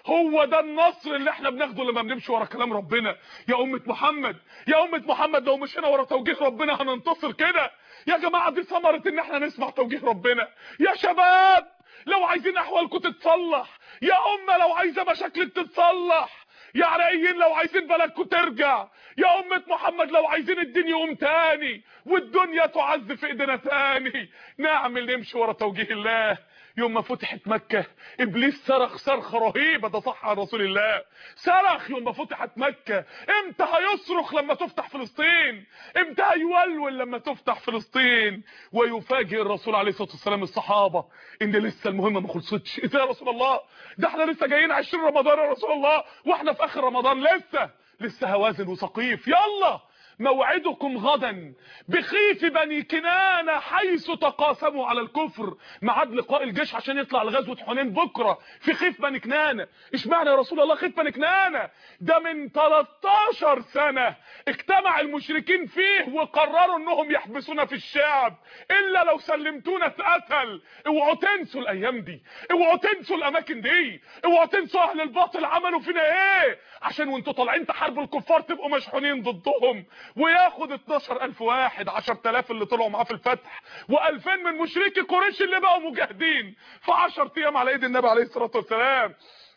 هو ده النصر اللي احنا بناخده لما بنمشي ورا كلام ربنا يا امه محمد يا امه محمد لو مشينا ورا توجيه ربنا هننتصر كده يا جماعه دي ثمره ان احنا نسمع توجيه ربنا يا شباب لو عايزين احوالكم تتصلح يا امه لو عايزه مشاكلك تتصلح يا عراقيين لو عايزين بلدكم ترجع يا أمة محمد لو عايزين الدين يقوم تاني والدنيا تعز في ايدينا تاني نعمل نمشي ورا توجيه الله يوم ما فتحت مكة ابليس صرخ صرخة رهيبة ده صح عن رسول الله صرخ يوم ما فتحت مكة امتى هيصرخ لما تفتح فلسطين امتى هيولول لما تفتح فلسطين ويفاجئ الرسول عليه الصلاة والسلام الصحابة ان لسه المهمة ما خلصتش ازاي يا رسول الله ده احنا لسه جايين 20 رمضان يا رسول الله واحنا في اخر رمضان لسه لسه هوازن وسقيف يلا موعدكم غدا بخيف بني كنانة حيث تقاسموا على الكفر ميعاد لقاء الجيش عشان يطلع لغزوة حنين بكرة في خيف بني كنانة اشمعنى يا رسول الله خيف بني كنانة ده من 13 سنة اجتمع المشركين فيه وقرروا انهم يحبسونا في الشعب الا لو سلمتونا اتقتل اوعوا تنسوا الايام دي اوعوا تنسوا الاماكن دي اوعوا تنسوا اهل الباطل عملوا فينا ايه عشان وانتوا طالعين تحاربوا الكفار تبقوا مشحونين ضدهم وياخد 12000 واحد 10000 اللي طلعوا معاه في الفتح و2000 من مشركي قريش اللي بقوا مجاهدين في 10 ايام على ايد النبي عليه الصلاه والسلام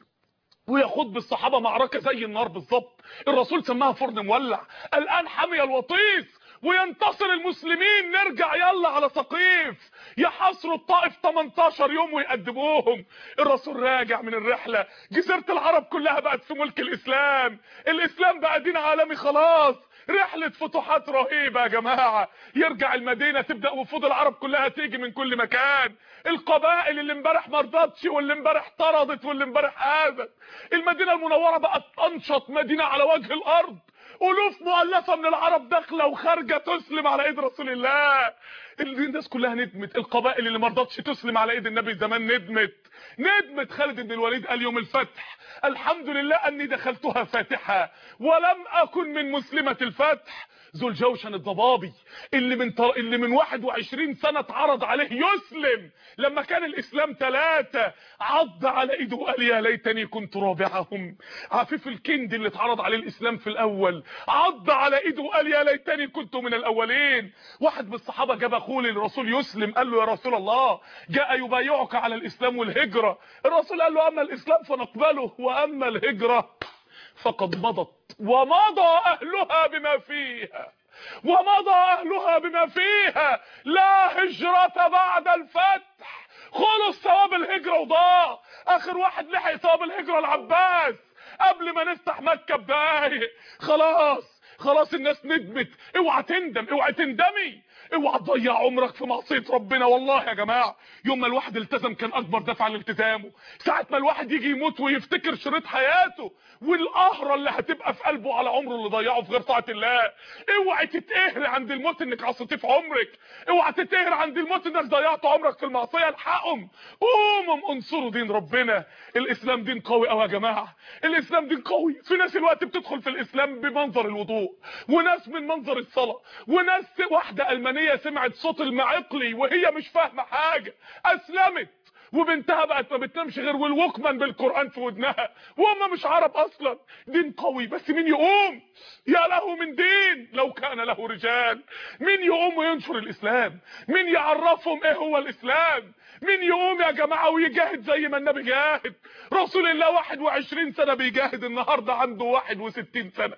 ويخوض بالصحابه معركه زي النار بالظبط الرسول سماها فرن مولع الان حمي الوطيس وينتصر المسلمين نرجع يلا على سقيف يحاصروا الطائف 18 يوم ويقدموهم الرسول راجع من الرحلة جزيرة العرب كلها بقت في ملك الاسلام الاسلام بقى دين عالمي خلاص رحلة فتوحات رهيبة يا جماعة يرجع المدينة تبدأ وفود العرب كلها تيجي من كل مكان القبائل اللي امبارح مرضتش واللي امبارح طردت واللي امبارح آذت المدينة المنورة بقت انشط مدينة على وجه الارض الوف مؤلفه من العرب داخله وخارجه تسلم على ايد رسول الله الناس كلها ندمت القبائل اللي ما رضتش تسلم على ايد النبي زمان ندمت ندمت خالد بن الوليد قال يوم الفتح الحمد لله اني دخلتها فاتحه ولم اكن من مسلمه الفتح ذو الجوشن الضبابي اللي من طر... اللي من 21 سنه اتعرض عليه يسلم لما كان الاسلام ثلاثه عض على ايده وقال يا ليتني كنت رابعهم عفيف الكندي اللي اتعرض عليه الاسلام في الاول عض على ايده وقال يا ليتني كنت من الاولين واحد من الصحابه جاب اخوه للرسول يسلم قال له يا رسول الله جاء يبايعك على الاسلام والهجره الرسول قال له اما الاسلام فنقبله واما الهجره فقد مضت ومضى اهلها بما فيها ومضى اهلها بما فيها لا هجرة بعد الفتح خلص ثواب الهجرة وضاع اخر واحد لحق ثواب الهجرة العباس قبل ما نفتح مكة بدايق خلاص خلاص الناس ندمت اوعى تندم اوعى تندمي اوعى تضيع عمرك في معصيه ربنا والله يا جماعه يوم ما الواحد التزم كان اكبر دفع لالتزامه ساعه ما الواحد يجي يموت ويفتكر شريط حياته والقهره اللي هتبقى في قلبه على عمره اللي ضيعه في غير طاعه الله اوعى تتقهر عند الموت انك عصيتيه في عمرك اوعى تتقهر عند الموت انك ضيعت عمرك في المعصيه الحقهم قوموا انصروا دين ربنا الاسلام دين قوي قوي يا جماعه الاسلام دين قوي في ناس الوقت بتدخل في الاسلام بمنظر الوضوء وناس من منظر الصلاه وناس واحده المانيه سمعت صوت المعقلي وهي مش فاهمه حاجه اسلمت وبنتها بقت ما بتنامش غير والوكمان بالقران في ودنها وهم مش عرب اصلا دين قوي بس مين يقوم يا له من دين لو كان له رجال مين يقوم وينشر الاسلام مين يعرفهم ايه هو الاسلام مين يقوم يا جماعه ويجاهد زي ما النبي جاهد رسول الله 21 سنه بيجاهد النهارده عنده 61 سنه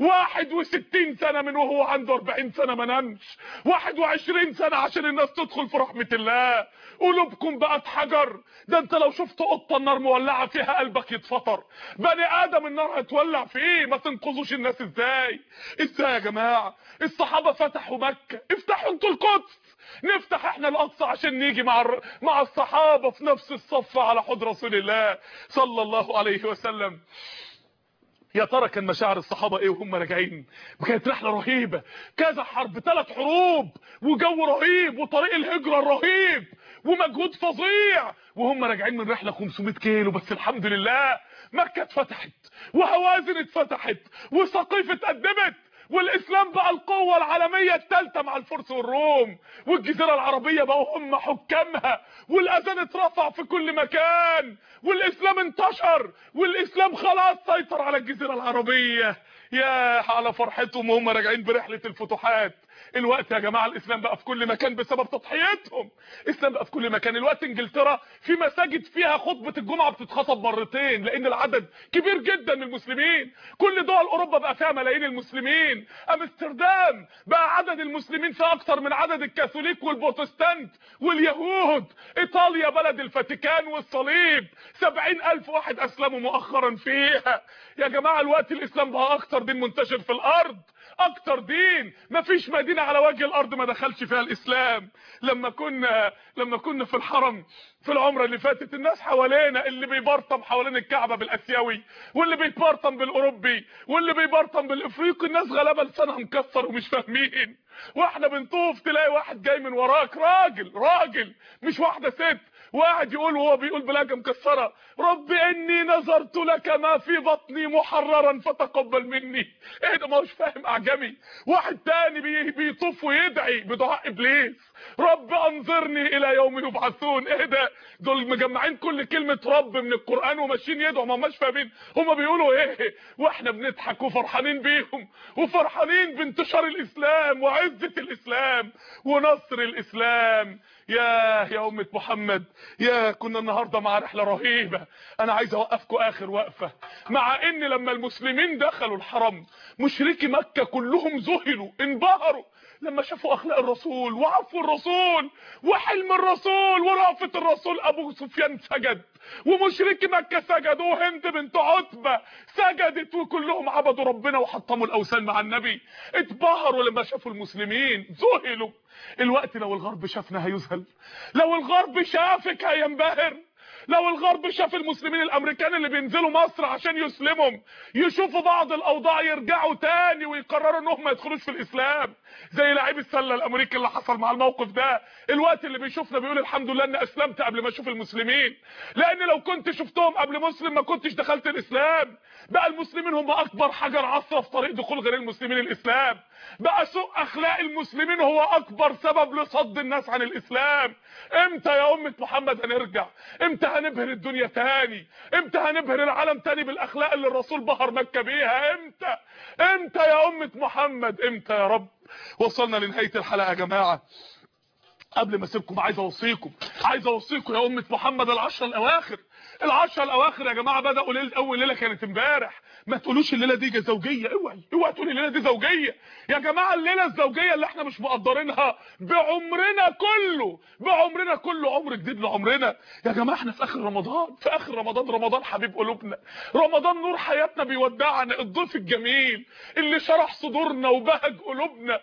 61 سنه من وهو عنده 40 سنه ما نامش 21 سنه عشان الناس تدخل في رحمه الله قلوبكم بقت حجر ده انت لو شفت قطه النار مولعه فيها قلبك يتفطر بني ادم النار هتولع فيه ما تنقذوش الناس ازاي ازاي يا جماعه الصحابه فتحوا مكه افتحوا انتوا القدس نفتح احنا الاقصى عشان نيجي مع الر... مع الصحابه في نفس الصف على حوض رسول الله صلى الله عليه وسلم يا ترى كان مشاعر الصحابه ايه وهم راجعين كانت رحله رهيبه كذا حرب ثلاث حروب وجو رهيب وطريق الهجره الرهيب ومجهود فظيع وهم راجعين من رحله 500 كيلو بس الحمد لله مكه اتفتحت وهوازن اتفتحت وسقيف اتقدمت والاسلام بقى القوة العالمية الثالثة مع الفرس والروم والجزيرة العربية بقوا هم حكامها والاذان اترفع في كل مكان والاسلام انتشر والاسلام خلاص سيطر على الجزيرة العربية يا على فرحتهم وهم راجعين برحلة الفتوحات الوقت يا جماعه الاسلام بقى في كل مكان بسبب تضحيتهم الاسلام بقى في كل مكان الوقت انجلترا في مساجد فيها خطبه الجمعه بتتخطب مرتين لان العدد كبير جدا من المسلمين كل دول اوروبا بقى فيها ملايين المسلمين امستردام بقى عدد المسلمين فيها اكتر من عدد الكاثوليك والبروتستانت واليهود ايطاليا بلد الفاتيكان والصليب سبعين الف واحد اسلموا مؤخرا فيها يا جماعه الوقت الاسلام بقى اكتر دين منتشر في الارض اكتر دين مفيش مدينة على وجه الارض ما دخلش فيها الاسلام لما كنا لما كنا في الحرم في العمرة اللي فاتت الناس حوالينا اللي بيبرطم حوالين الكعبة بالاسيوي واللي بيبرطم بالاوروبي واللي بيبرطم بالافريقي الناس غلابة لسانها مكسر ومش فاهمين واحنا بنطوف تلاقي واحد جاي من وراك راجل راجل مش واحدة ست وقاعد يقول وهو بيقول بلهجه مكسره رب اني نظرت لك ما في بطني محررا فتقبل مني ايه ده ما هوش فاهم اعجمي واحد تاني بي بيطوف ويدعي بدعاء ابليس رب انظرني الى يوم يبعثون ايه ده دول مجمعين كل كلمه رب من القران وماشيين يدعوا ما هماش فاهمين هم بيقولوا ايه واحنا بنضحك وفرحانين بيهم وفرحانين بانتشار الاسلام وعزه الاسلام ونصر الاسلام يا يا أمة محمد يا كنا النهاردة مع رحلة رهيبة أنا عايز أوقفكم آخر وقفة مع إن لما المسلمين دخلوا الحرم مشركي مكة كلهم ذهلوا انبهروا لما شافوا اخلاق الرسول وعفو الرسول وحلم الرسول ورأفة الرسول ابو سفيان سجد ومشركي مكة سجدوا وهند بنت عتبة سجدت وكلهم عبدوا ربنا وحطموا الاوثان مع النبي اتبهروا لما شافوا المسلمين ذهلوا الوقت لو الغرب شافنا هيذهل لو الغرب شافك هينبهر لو الغرب شاف المسلمين الامريكان اللي بينزلوا مصر عشان يسلمهم يشوفوا بعض الاوضاع يرجعوا تاني ويقرروا انهم ما يدخلوش في الاسلام زي لعيب السله الامريكي اللي حصل مع الموقف ده الوقت اللي بيشوفنا بيقول الحمد لله ان اسلمت قبل ما اشوف المسلمين لان لو كنت شفتهم قبل مسلم ما كنتش دخلت الاسلام بقى المسلمين هم اكبر حجر عصره في طريق دخول غير المسلمين الاسلام بقى سوء اخلاق المسلمين هو اكبر سبب لصد الناس عن الاسلام امتى يا امه محمد هنرجع امتى هنبهر الدنيا تاني امتى هنبهر العالم تاني بالاخلاق اللي الرسول بهر مكه بيها امتى امتى يا امه محمد امتى يا رب وصلنا لنهايه الحلقه يا جماعه قبل ما اسيبكم عايز اوصيكم عايز اوصيكم يا امه محمد العشره الاواخر العشره الاواخر يا جماعه بداوا ليله اول ليله كانت امبارح ما تقولوش الليله دي زوجيه اوعي اوعي تقولي الليله دي زوجيه يا جماعه الليله الزوجيه اللي احنا مش مقدرينها بعمرنا كله بعمرنا كله عمر جديد لعمرنا يا جماعه احنا في اخر رمضان في اخر رمضان رمضان حبيب قلوبنا رمضان نور حياتنا بيودعنا الضيف الجميل اللي شرح صدورنا وبهج قلوبنا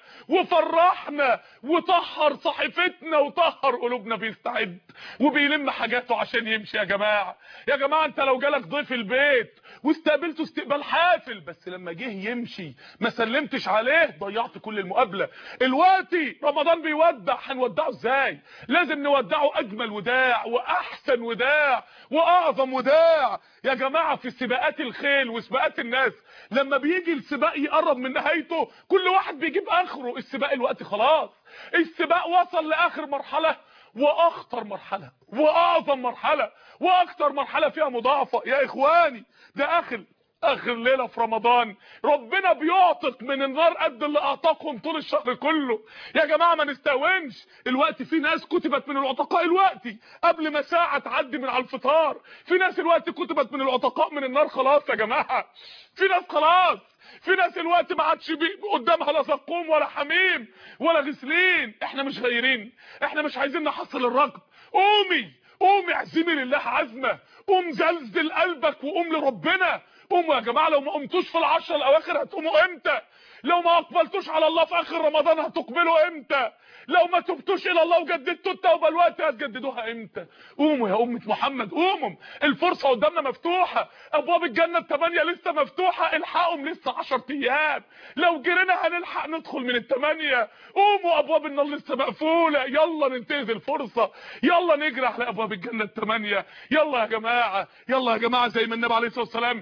وفرحنا وطهر صحيفتنا وطهر قلوبنا بيستعد وبيلم حاجاته عشان يمشي يا جماعه يا جماعه انت لو جالك ضيف البيت واستقبلته استقبال حافل بس لما جه يمشي ما سلمتش عليه ضيعت كل المقابله الوقتي رمضان بيودع هنودعه ازاي لازم نودعه اجمل وداع واحسن وداع واعظم وداع يا جماعه في سباقات الخيل وسباقات الناس لما بيجي السباق يقرب من نهايته كل واحد بيجيب اخره السباق الوقت خلاص السباق وصل لاخر مرحله واخطر مرحله واعظم مرحله واكتر مرحله فيها مضاعفه يا اخواني ده اخر اخر ليله في رمضان ربنا بيعتق من النار قد اللي اعتقهم طول الشهر كله يا جماعه ما نستهونش الوقت في ناس كتبت من العتقاء الوقتي قبل ما ساعه تعدي من على الفطار في ناس الوقت كتبت من العتقاء من النار خلاص يا جماعه في ناس خلاص في ناس الوقت ما عادش قدامها لا زقوم ولا حميم ولا غسلين احنا مش غيرين احنا مش عايزين نحصل الركب قومي قومي اعزمي لله عزمه قوم زلزل قلبك وقوم لربنا قوموا يا جماعه لو ما قمتوش في العشر الاواخر هتقوموا امتى لو ما اقبلتوش على الله في اخر رمضان هتقبلوا امتى لو ما تبتوش الى الله وجددتوا التوبه الوقت هتجددوها امتى قوموا يا امه محمد قوموا الفرصه قدامنا مفتوحه ابواب الجنه الثمانيه لسه مفتوحه الحقهم لسه 10 ايام لو جرينا هنلحق ندخل من الثمانيه قوموا ابواب النار لسه مقفوله يلا ننتهز الفرصه يلا نجري على ابواب الجنه الثمانيه يلا يا جماعه يلا يا جماعه زي ما النبي عليه الصلاه والسلام ما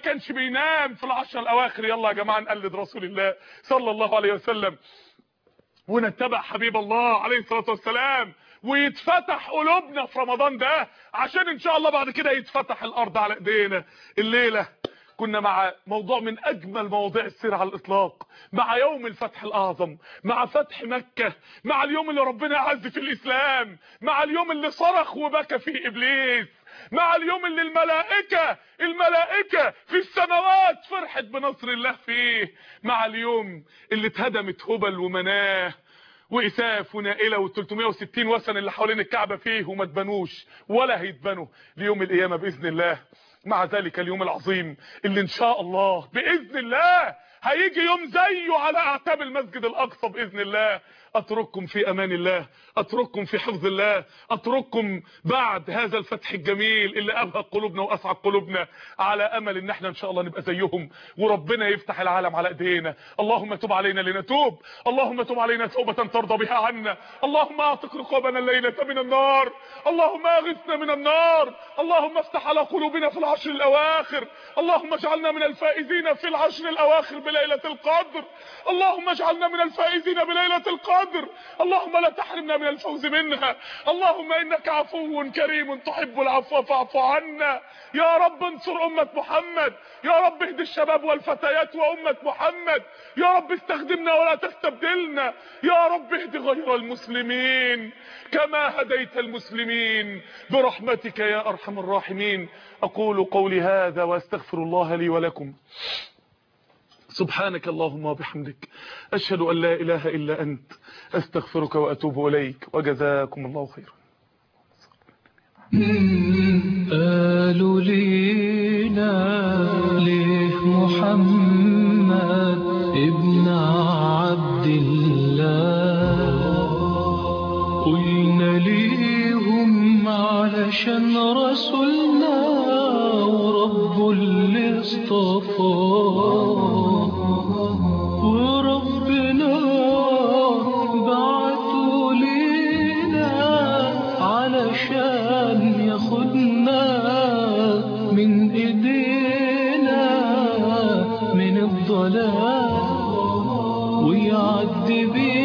كانش بينام في العشر الاواخر يلا يا جماعه نقلد رسول الله صلى الله عليه وسلم ونتبع حبيب الله عليه الصلاه والسلام ويتفتح قلوبنا في رمضان ده عشان ان شاء الله بعد كده يتفتح الارض على ايدينا الليله كنا مع موضوع من اجمل مواضيع السير على الاطلاق مع يوم الفتح الاعظم مع فتح مكة مع اليوم اللي ربنا عز في الاسلام مع اليوم اللي صرخ وبكى فيه ابليس مع اليوم اللي الملائكة الملائكة في السماوات فرحت بنصر الله فيه مع اليوم اللي اتهدمت هبل ومناه وإساف ونائلة وال360 وثن اللي حوالين الكعبة فيه وما اتبنوش ولا هيتبنوا ليوم القيامة بإذن الله مع ذلك اليوم العظيم اللي ان شاء الله باذن الله هيجي يوم زيه على اعتاب المسجد الاقصى باذن الله اترككم في امان الله اترككم في حفظ الله اترككم بعد هذا الفتح الجميل اللي ابهى قلوبنا واسعد قلوبنا على امل ان احنا ان شاء الله نبقى زيهم وربنا يفتح العالم على ايدينا اللهم تب علينا لنتوب اللهم تب علينا توبه ترضى بها عنا اللهم اعتق رقابنا الليله من النار اللهم اغثنا من النار اللهم افتح على قلوبنا في العشر الاواخر اللهم اجعلنا من الفائزين في العشر الاواخر بليله القدر اللهم اجعلنا من الفائزين بليله القدر القدر اللهم لا تحرمنا من الفوز منها اللهم انك عفو كريم تحب العفو فاعف عنا يا رب انصر امة محمد يا رب اهد الشباب والفتيات وامة محمد يا رب استخدمنا ولا تستبدلنا يا رب اهد غير المسلمين كما هديت المسلمين برحمتك يا ارحم الراحمين اقول قولي هذا واستغفر الله لي ولكم سبحانك اللهم وبحمدك أشهد أن لا إله إلا أنت أستغفرك وأتوب إليك وجزاكم الله خيرا قالوا لينا ليه محمد ابن عبد الله قلنا ليهم علشان رسولنا ورب اللي اصطفاه وربنا بعته لينا علشان ياخدنا من ايدينا من الضلال ويعدي بينا